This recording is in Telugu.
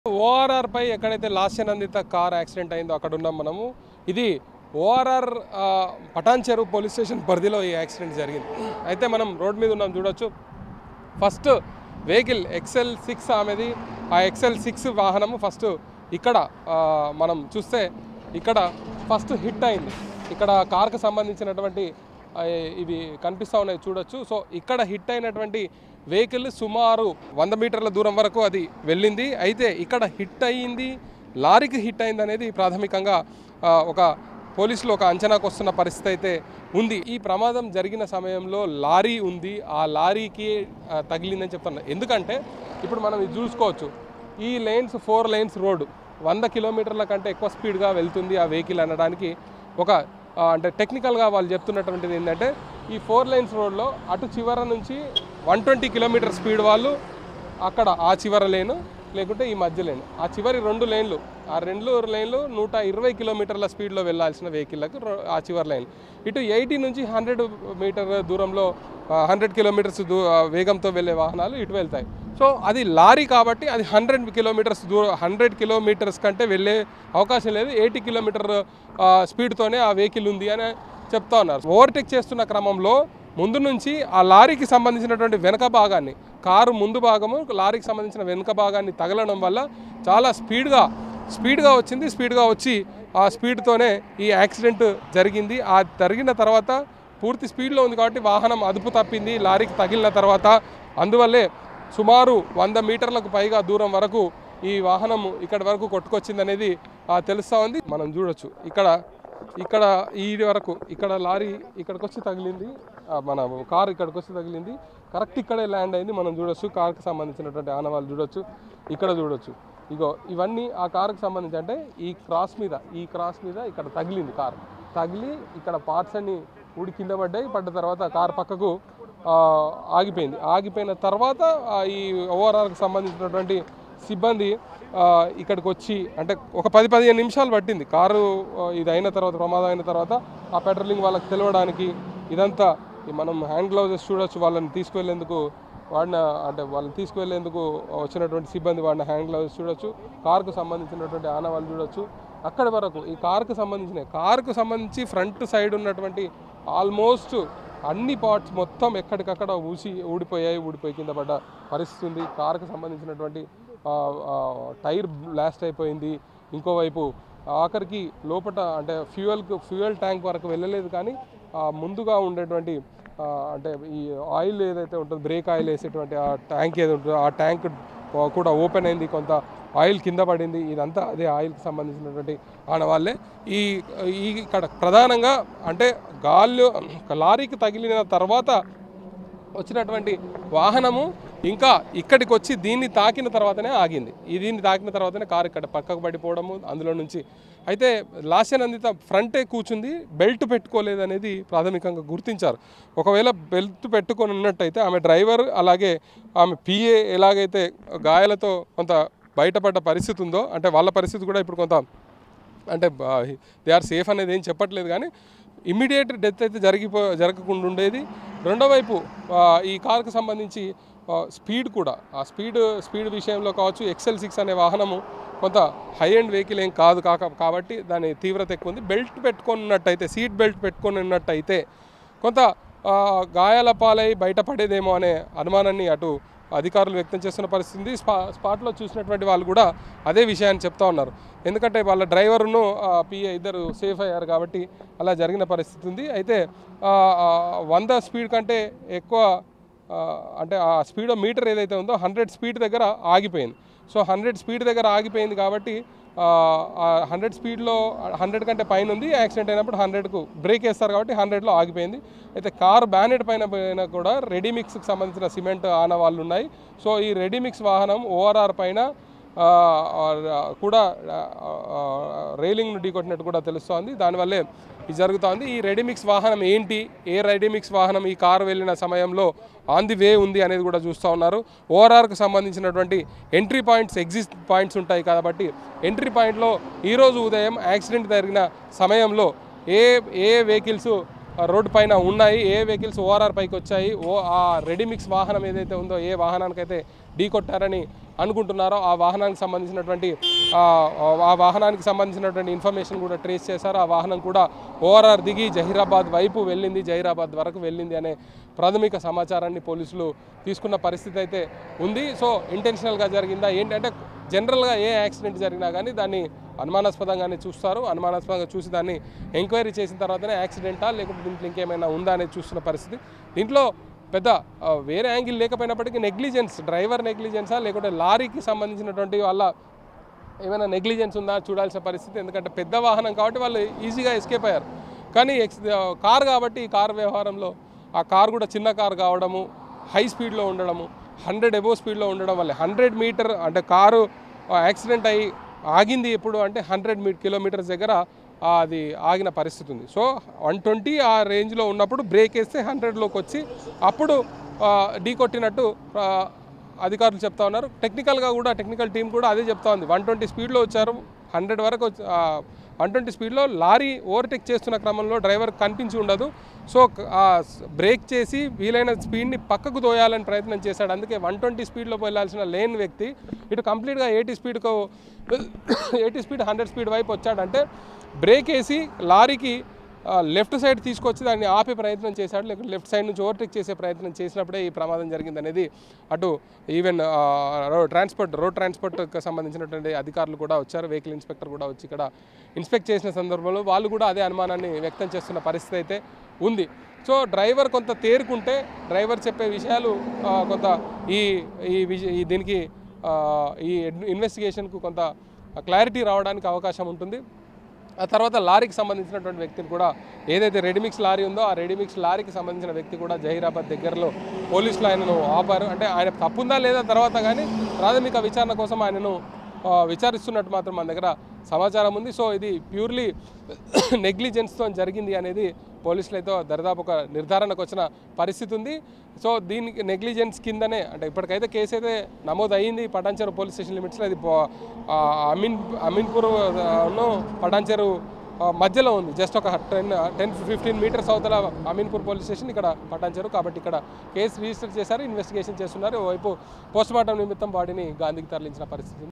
ఓఆర్ఆర్ పై ఎక్కడైతే లాస్యనందిత కార్ యాక్సిడెంట్ అయిందో అక్కడ ఉన్నాం మనము ఇది ఓఆర్ఆర్ పటాన్ చెరువు పోలీస్ స్టేషన్ పరిధిలో ఈ యాక్సిడెంట్ జరిగింది అయితే మనం రోడ్ మీద ఉన్నాం చూడొచ్చు ఫస్ట్ వెహికల్ ఎక్సెల్ సిక్స్ ఆమెది ఆ ఎక్సెల్ సిక్స్ వాహనము ఫస్ట్ ఇక్కడ ఆ, మనం చూస్తే ఇక్కడ ఫస్ట్ హిట్ అయింది ఇక్కడ కార్కు సంబంధించినటువంటి ఆ, ఇవి కనిపిస్తూ ఉన్నాయి చూడొచ్చు సో ఇక్కడ హిట్ అయినటువంటి వెహికల్ సుమారు వంద మీటర్ల దూరం వరకు అది వెళ్ళింది అయితే ఇక్కడ హిట్ అయ్యింది లారీకి హిట్ అయింది అనేది ప్రాథమికంగా ఆ, ఒక పోలీసులు ఒక అంచనాకు వస్తున్న పరిస్థితి అయితే ఉంది ఈ ప్రమాదం జరిగిన సమయంలో లారీ ఉంది ఆ లారీకి ఆ, తగిలిందని చెప్తున్నారు ఎందుకంటే ఇప్పుడు మనం ఇది చూసుకోవచ్చు ఈ లేన్స్ ఫోర్ లేన్స్ రోడ్ వంద కిలోమీటర్ల కంటే ఎక్కువ స్పీడ్గా వెళ్తుంది ఆ వెహికల్ అనడానికి ఒక ఆ, అంటే టెక్నికల్గా వాళ్ళు చెప్తున్నటువంటిది ఏంటంటే ఈ ఫోర్ లైన్స్ రోడ్లో అటు చివర నుంచి వన్ ట్వంటీ కిలోమీటర్ స్పీడ్ వాళ్ళు అక్కడ ఆ చివర లేను లేకుంటే ఈ మధ్య లేను ఆ చివరి రెండు లేన్లు ఆ రెండు లేన్లు నూట ఇరవై కిలోమీటర్ల స్పీడ్లో వెళ్ళాల్సిన వెహికల్లకు రో- ఆ చివరి లైన్ ఇటు ఎయిటీ నుంచి హండ్రెడ్ మీటర్ దూరంలో హండ్రెడ్ కిలోమీటర్స్ దూ ఆ, వేగంతో వెళ్ళే వాహనాలు ఇటు వెళ్తాయి సో అది లారీ కాబట్టి అది హండ్రెడ్ కిలోమీటర్స్ దూరం హండ్రెడ్ కిలోమీటర్స్ కంటే వెళ్ళే అవకాశం లేదు ఎయిటీ కిలోమీటర్ స్పీడ్తోనే ఆ వెహికల్ ఉంది అని చెప్తా ఉన్నారు ఓవర్టేక్ చేస్తున్న క్రమంలో ముందు నుంచి ఆ లారీకి సంబంధించినటువంటి వెనక భాగాన్ని కారు ముందు భాగము లారీకి సంబంధించిన వెనుక భాగాన్ని తగలడం వల్ల చాలా స్పీడ్గా స్పీడ్గా వచ్చింది స్పీడ్గా వచ్చి ఆ స్పీడ్తోనే ఈ యాక్సిడెంట్ జరిగింది ఆ జరిగిన తర్వాత పూర్తి స్పీడ్లో ఉంది కాబట్టి వాహనం అదుపు తప్పింది లారీకి తగిలిన తర్వాత అందువల్లే సుమారు వంద మీటర్లకు పైగా దూరం వరకు ఈ వాహనం ఇక్కడ వరకు కొట్టుకొచ్చింది అనేది ఆ, తెలుస్తా ఉంది మనం చూడొచ్చు ఇక్కడ ఇక్కడ ఈ వరకు ఇక్కడ లారీ ఇక్కడికి వచ్చి తగిలింది ఆ, మన కార్ ఇక్కడికి వచ్చి తగిలింది కరెక్ట్ ఇక్కడే ల్యాండ్ అయింది మనం చూడొచ్చు కార్కి సంబంధించినటువంటి ఆనవాళ్ళు చూడొచ్చు ఇక్కడ చూడొచ్చు ఇగో ఇవన్నీ ఆ కారుకు సంబంధించి అంటే ఈ క్రాస్ మీద ఈ క్రాస్ మీద ఇక్కడ తగిలింది కార్ తగిలి ఇక్కడ పార్ట్స్ అన్ని ఊడి కింద పడ్డాయి పడ్డ తర్వాత కార్ పక్కకు ఆ, ఆగిపోయింది ఆగిపోయిన తర్వాత ఆ, ఈ ఓఆర్ఆర్కి సంబంధించినటువంటి సిబ్బంది ఆ, ఇక్కడికి వచ్చి అంటే ఒక పది పదిహేను నిమిషాలు పట్టింది కారు ఆ, ఇది అయిన తర్వాత ప్రమాదం అయిన తర్వాత ఆ పెట్రోలింగ్ వాళ్ళకి తెలవడానికి ఇదంతా ఈ మనం హ్యాండ్ గ్లౌజెస్ చూడొచ్చు వాళ్ళని తీసుకువెళ్ళేందుకు వాడిన అంటే వాళ్ళని తీసుకువెళ్ళేందుకు వచ్చినటువంటి సిబ్బంది వాడిన హ్యాండ్ గ్లౌజెస్ చూడొచ్చు కార్కు సంబంధించినటువంటి ఆనవాళ్ళు చూడొచ్చు అక్కడి వరకు ఈ కార్కు సంబంధించిన కార్కు సంబంధించి ఫ్రంట్ సైడ్ ఉన్నటువంటి ఆల్మోస్ట్ అన్ని పార్ట్స్ మొత్తం ఎక్కడికక్కడ ఊసి ఊడిపోయాయి ఊడిపోయి కింద పడ్డ పరిస్థితి ఉంది కార్కు సంబంధించినటువంటి ఆ, ఆ, టైర్ బ్లాస్ట్ అయిపోయింది ఇంకోవైపు ఆఖరికి లోపట అంటే ఫ్యూయల్కి ఫ్యూయల్ ట్యాంక్ వరకు వెళ్ళలేదు కానీ ఆ ముందుగా ఉండేటువంటి ఆ, అంటే ఈ ఆయిల్ ఏదైతే ఉంటుందో బ్రేక్ ఆయిల్ వేసేటువంటి ఆ ట్యాంక్ ఏది ఉంటుందో ఆ ట్యాంక్ కూడా ఓపెన్ అయింది కొంత ఆయిల్ కింద పడింది ఇదంతా అదే ఆయిల్కి సంబంధించినటువంటి ఆనవాళ్ళే ఈ ఈ ఇక్కడ ప్రధానంగా అంటే గాల్లో లారీకి తగిలిన తర్వాత వచ్చినటువంటి వాహనము ఇంకా ఇక్కడికి వచ్చి దీన్ని తాకిన తర్వాతనే ఆగింది ఈ దీన్ని తాకిన తర్వాతనే కారు ఇక్కడ పక్కకు పడిపోవడము అందులో నుంచి అయితే లాస్యనందిత ఫ్రంటే కూర్చుంది బెల్ట్ పెట్టుకోలేదు అనేది ప్రాథమికంగా గుర్తించారు ఒకవేళ బెల్ట్ పెట్టుకొని ఉన్నట్టయితే ఆమె డ్రైవర్ అలాగే ఆమె పిఏ ఎలాగైతే గాయాలతో కొంత బయటపడ్డ పరిస్థితి ఉందో అంటే వాళ్ళ పరిస్థితి కూడా ఇప్పుడు కొంత అంటే దే ఆర్ సేఫ్ అనేది ఏం చెప్పట్లేదు కానీ ఇమ్మీడియట్ డెత్ అయితే జరిగిపో జరగకుండా ఉండేది రెండో వైపు ఆ, ఈ కార్కు సంబంధించి ఆ, స్పీడ్ కూడా ఆ స్పీడ్ స్పీడ్ విషయంలో కావచ్చు ఎక్సెల్ సిక్స్ అనే వాహనము కొంత హై ఎండ్ వెహికల్ ఏం కాదు కాక కాబట్టి దాని తీవ్రత ఎక్కువ ఉంది బెల్ట్ పెట్టుకొని ఉన్నట్టయితే సీట్ బెల్ట్ పెట్టుకొని ఉన్నట్టయితే కొంత ఆ, గాయాల పాలై బయటపడేదేమో అనే అనుమానాన్ని అటు అధికారులు వ్యక్తం చేస్తున్న పరిస్థితి ఉంది. స్పా స్పాట్లో చూసినటువంటి వాళ్ళు కూడా అదే విషయాన్ని చెప్తా ఉన్నారు ఎందుకంటే వాళ్ళ డ్రైవరును పిఏ ఇద్దరు సేఫ్ అయ్యారు కాబట్టి అలా జరిగిన పరిస్థితి ఉంది అయితే ఆ, ఆ, వంద స్పీడ్ కంటే ఎక్కువ ఆ, అంటే ఆ స్పీడ్ మీటర్ ఏదైతే ఉందో హండ్రెడ్ స్పీడ్ దగ్గర ఆగిపోయింది సో హండ్రెడ్ స్పీడ్ దగ్గర ఆగిపోయింది కాబట్టి హండ్రెడ్ స్పీడ్లో హండ్రెడ్ కంటే పైన ఉంది యాక్సిడెంట్ అయినప్పుడు హండ్రెడ్కు బ్రేక్ వేస్తారు కాబట్టి హండ్రెడ్లో ఆగిపోయింది అయితే కార్ బ్యానెట్ పైన పైన కూడా రెడీమిక్స్కి సంబంధించిన సిమెంట్ ఆనవాళ్ళు ఉన్నాయి సో ఈ రెడీమిక్స్ వాహనం ఓఆర్ఆర్ పైన ఆ, ఆ, కూడా రైలింగ్ను ఢీకొట్టినట్టు కూడా తెలుస్తోంది దానివల్లే ఇది జరుగుతోంది ఈ రెడీమిక్స్ వాహనం ఏంటి ఏ రెడీమిక్స్ వాహనం ఈ కారు వెళ్ళిన సమయంలో ఆన్ ది వే ఉంది అనేది కూడా చూస్తూ ఉన్నారు ఓఆర్ఆర్కు సంబంధించినటువంటి ఎంట్రీ పాయింట్స్ ఎగ్జిస్ట్ పాయింట్స్ ఉంటాయి కాబట్టి ఎంట్రీ పాయింట్లో ఈరోజు ఉదయం యాక్సిడెంట్ జరిగిన సమయంలో ఏ ఏ వెహికల్స్ ఆ, రోడ్డు పైన ఉన్నాయి ఏ వెహికల్స్ ఓఆర్ఆర్ పైకి వచ్చాయి ఓ ఆ రెడీమిక్స్ వాహనం ఏదైతే ఉందో ఏ వాహనానికైతే ఢీ కొట్టారని అనుకుంటున్నారో ఆ వాహనానికి సంబంధించినటువంటి ఆ, ఆ వాహనానికి సంబంధించినటువంటి ఇన్ఫర్మేషన్ కూడా ట్రేస్ చేశారు ఆ వాహనం కూడా ఓఆర్ఆర్ దిగి జహీరాబాద్ వైపు వెళ్ళింది జహీరాబాద్ వరకు వెళ్ళింది అనే ప్రాథమిక సమాచారాన్ని పోలీసులు తీసుకున్న పరిస్థితి అయితే ఉంది సో ఇంటెన్షనల్గా జరిగిందా ఏంటంటే జనరల్గా ఏ యాక్సిడెంట్ జరిగినా కానీ దాన్ని అనుమానాస్పదంగానే చూస్తారు అనుమానాస్పదంగా చూసి దాన్ని ఎంక్వైరీ చేసిన తర్వాతనే యాక్సిడెంటా లేకుంటే దీంట్లో ఇంకేమైనా ఉందా అనేది చూస్తున్న పరిస్థితి దీంట్లో పెద్ద ఆ, వేరే యాంగిల్ లేకపోయినప్పటికీ నెగ్లిజెన్స్ డ్రైవర్ నెగ్లిజెన్సా లేకుంటే లారీకి సంబంధించినటువంటి వాళ్ళ ఏమైనా నెగ్లిజెన్స్ ఉందా చూడాల్సిన పరిస్థితి ఎందుకంటే పెద్ద వాహనం కాబట్టి వాళ్ళు ఈజీగా ఎస్కేప్ అయ్యారు కానీ ఎక్స్ కార్ కాబట్టి ఈ కార్ వ్యవహారంలో ఆ కార్ కూడా చిన్న కార్ కావడము హై స్పీడ్లో ఉండడము హండ్రెడ్ ఎబో స్పీడ్లో ఉండడం వల్ల హండ్రెడ్ మీటర్ అంటే కారు యాక్సిడెంట్ అయ్యి ఆగింది ఎప్పుడు అంటే హండ్రెడ్ మీ కిలోమీటర్స్ దగ్గర ఆ, అది ఆగిన పరిస్థితి ఉంది సో వన్ ట్వంటీ ఆ రేంజ్లో ఉన్నప్పుడు బ్రేక్ వేస్తే హండ్రెడ్లోకి వచ్చి అప్పుడు ఢీ కొట్టినట్టు ఆ, అధికారులు చెప్తా ఉన్నారు టెక్నికల్గా కూడా టెక్నికల్ టీం కూడా అదే చెప్తా ఉంది వన్ ట్వంటీ స్పీడ్లో వచ్చారు హండ్రెడ్ వరకు వన్ ట్వంటీ స్పీడ్లో లారీ ఓవర్టేక్ చేస్తున్న క్రమంలో డ్రైవర్ కనిపించి ఉండదు సో క- ఆ స్- బ్రేక్ చేసి వీలైన స్పీడ్ని పక్కకు తోయాలని ప్రయత్నం చేశాడు అందుకే వన్ ట్వంటీ స్పీడ్లో వెళ్ళాల్సిన లేన్ వ్యక్తి ఇటు కంప్లీట్గా ఎయిటీ స్పీడ్కు ఎయిటీ స్పీడ్ హండ్రెడ్ స్పీడ్ వైపు వచ్చాడంటే బ్రేక్ వేసి లారీకి ఆ, లెఫ్ట్ సైడ్ తీసుకొచ్చి దాన్ని ఆపే ప్రయత్నం చేశాడు లేకపోతే లెఫ్ట్ సైడ్ నుంచి ఓవర్టేక్ చేసే ప్రయత్నం చేసినప్పుడే ఈ ప్రమాదం జరిగింది అనేది అటు ఈవెన్ ఆ, రో- ట్రాన్స్పోర్ట్ రోడ్ ట్రాన్స్పోర్ట్కి సంబంధించినటువంటి అధికారులు కూడా వచ్చారు వెహికల్ ఇన్స్పెక్టర్ కూడా వచ్చి ఇక్కడ ఇన్స్పెక్ట్ చేసిన సందర్భంలో వాళ్ళు కూడా అదే అనుమానాన్ని వ్యక్తం చేస్తున్న పరిస్థితి అయితే ఉంది సో డ్రైవర్ కొంత తేరుకుంటే డ్రైవర్ చెప్పే విషయాలు ఆ, కొంత ఈ ఈ విష- ఈ దీనికి ఆ, ఈ ఇన్వెస్టిగేషన్కు కొంత క్లారిటీ రావడానికి అవకాశం ఉంటుంది ఆ తర్వాత లారీకి సంబంధించినటువంటి వ్యక్తిని కూడా ఏదైతే రెడీమిక్స్ లారీ ఉందో ఆ రెడీమిక్స్ లారీకి సంబంధించిన వ్యక్తి కూడా జహీరాబాద్ దగ్గరలో పోలీసులు ఆయనను ఆపారు అంటే ఆయన తప్పుందా లేదా తర్వాత కానీ ప్రాథమిక విచారణ కోసం ఆయనను ఆ, విచారిస్తున్నట్టు మాత్రం మన దగ్గర సమాచారం ఉంది సో ఇది ప్యూర్లీ నెగ్లిజెన్స్తో జరిగింది అనేది పోలీసులతో దరిదాపు ఒక నిర్ధారణకు వచ్చిన పరిస్థితి ఉంది సో దీనికి నెగ్లిజెన్స్ కిందనే అంటే ఇప్పటికైతే కేసు అయితే నమోదు అయ్యింది పటాన్చెరు పోలీస్ స్టేషన్ లిమిట్స్లో అది పో- ఆ, అమీన్ అమీన్పూర్ ఆ, ను పటాన్చెరు ఆ, మధ్యలో ఉంది జస్ట్ ఒక టెన్ టెన్ ఫిఫ్టీన్ మీటర్స్ అవతల అమీన్పూర్ పోలీస్ స్టేషన్ ఇక్కడ పటాన్చెరు కాబట్టి ఇక్కడ కేసు రిజిస్టర్ చేశారు ఇన్వెస్టిగేషన్ చేస్తున్నారు ఓవైపు పోస్ట్ మార్టం నిమిత్తం బాడీని గాంధీకి తరలించిన పరిస్థితి ఉంది.